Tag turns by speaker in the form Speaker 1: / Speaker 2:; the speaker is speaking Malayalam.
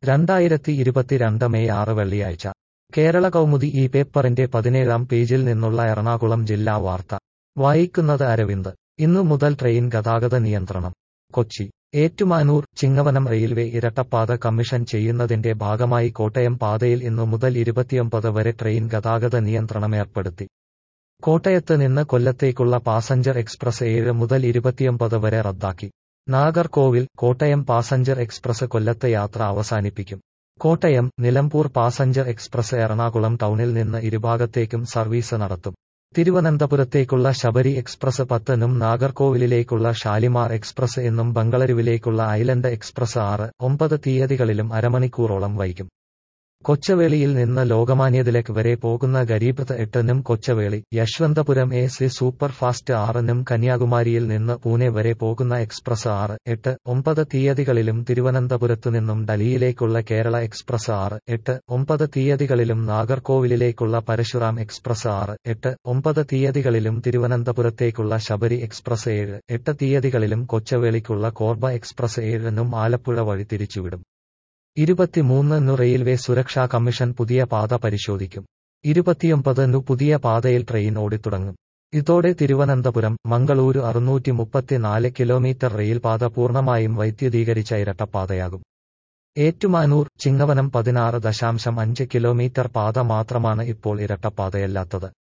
Speaker 1: രണ്ടായിരത്തി ഇരുപത്തിരണ്ട് മെയ് ആറ് വെള്ളിയാഴ്ച കേരള കൗമുദി ഈ പേപ്പറിന്റെ പതിനേഴാം പേജിൽ നിന്നുള്ള എറണാകുളം ജില്ലാ വാർത്ത വായിക്കുന്നത് അരവിന്ദ് ഇന്നു മുതൽ ട്രെയിൻ ഗതാഗത നിയന്ത്രണം കൊച്ചി ഏറ്റുമാനൂർ ചിങ്ങവനം റെയിൽവേ ഇരട്ടപ്പാത കമ്മീഷൻ ചെയ്യുന്നതിന്റെ ഭാഗമായി കോട്ടയം പാതയിൽ ഇന്നു മുതൽ ഇരുപത്തിയൊമ്പത് വരെ ട്രെയിൻ ഗതാഗത നിയന്ത്രണം ഏർപ്പെടുത്തി കോട്ടയത്ത് നിന്ന് കൊല്ലത്തേക്കുള്ള പാസഞ്ചർ എക്സ്പ്രസ് ഏഴ് മുതൽ ഇരുപത്തിയൊമ്പത് വരെ റദ്ദാക്കി നാഗർകോവിൽ കോട്ടയം പാസഞ്ചർ എക്സ്പ്രസ് കൊല്ലത്ത് യാത്ര അവസാനിപ്പിക്കും കോട്ടയം നിലമ്പൂർ പാസഞ്ചർ എക്സ്പ്രസ് എറണാകുളം ടൗണിൽ നിന്ന് ഇരുഭാഗത്തേക്കും സർവീസ് നടത്തും തിരുവനന്തപുരത്തേക്കുള്ള ശബരി എക്സ്പ്രസ് പത്തിനും നാഗർകോവിലിലേക്കുള്ള ഷാലിമാർ എക്സ്പ്രസ് എന്നും ബംഗളൂരുവിലേക്കുള്ള ഐലൻഡ് എക്സ്പ്രസ് ആറ് ഒമ്പത് തീയതികളിലും അരമണിക്കൂറോളം വൈകും കൊച്ചവേളിയിൽ നിന്ന് ലോകമാന്യതിലേക്ക് വരെ പോകുന്ന ഗരീബത്ത് എട്ടിനും Kochuveli Yesvantpur A C super fast ആറിനും കന്യാകുമാരിയിൽ നിന്ന് പൂനെ വരെ പോകുന്ന എക്സ്പ്രസ് ആറ് എട്ട് ഒമ്പത് തീയതികളിലും തിരുവനന്തപുരത്തു നിന്നും ഡൽഹിയിലേക്കുള്ള കേരള എക്സ്പ്രസ് ആറ് എട്ട് ഒമ്പത് തീയതികളിലും നാഗർകോവിലിലേക്കുള്ള പരശുറാം എക്സ്പ്രസ് ആറ് എട്ട് ഒമ്പത് തീയതികളിലും തിരുവനന്തപുരത്തേക്കുള്ള ശബരി എക്സ്പ്രസ് ഏഴ് എട്ട് തീയതികളിലും കൊച്ചവേളിക്കുള്ള കോർബ എക്സ്പ്രസ് ഏഴിനും ആലപ്പുഴ വഴി തിരിച്ചുവിടും ഇരുപത്തിമൂന്നിനു റെയിൽവേ സുരക്ഷാ കമ്മീഷൻ പുതിയ പാത പരിശോധിക്കും ഇരുപത്തിയൊമ്പതിനു പുതിയ പാതയിൽ ട്രെയിൻ ഓടിത്തുടങ്ങും ഇതോടെ തിരുവനന്തപുരം മംഗളൂരു അറുന്നൂറ്റി മുപ്പത്തിനാല് കിലോമീറ്റർ റെയിൽപാത പൂർണ്ണമായും വൈദ്യുതീകരിച്ച ഇരട്ടപ്പാതയാകും ഏറ്റുമാനൂർ ചിങ്ങവനം പതിനാറ് ദശാംശം അഞ്ച് കിലോമീറ്റർ പാത മാത്രമാണ് ഇപ്പോൾ ഇരട്ടപ്പാതയല്ലാത്തത്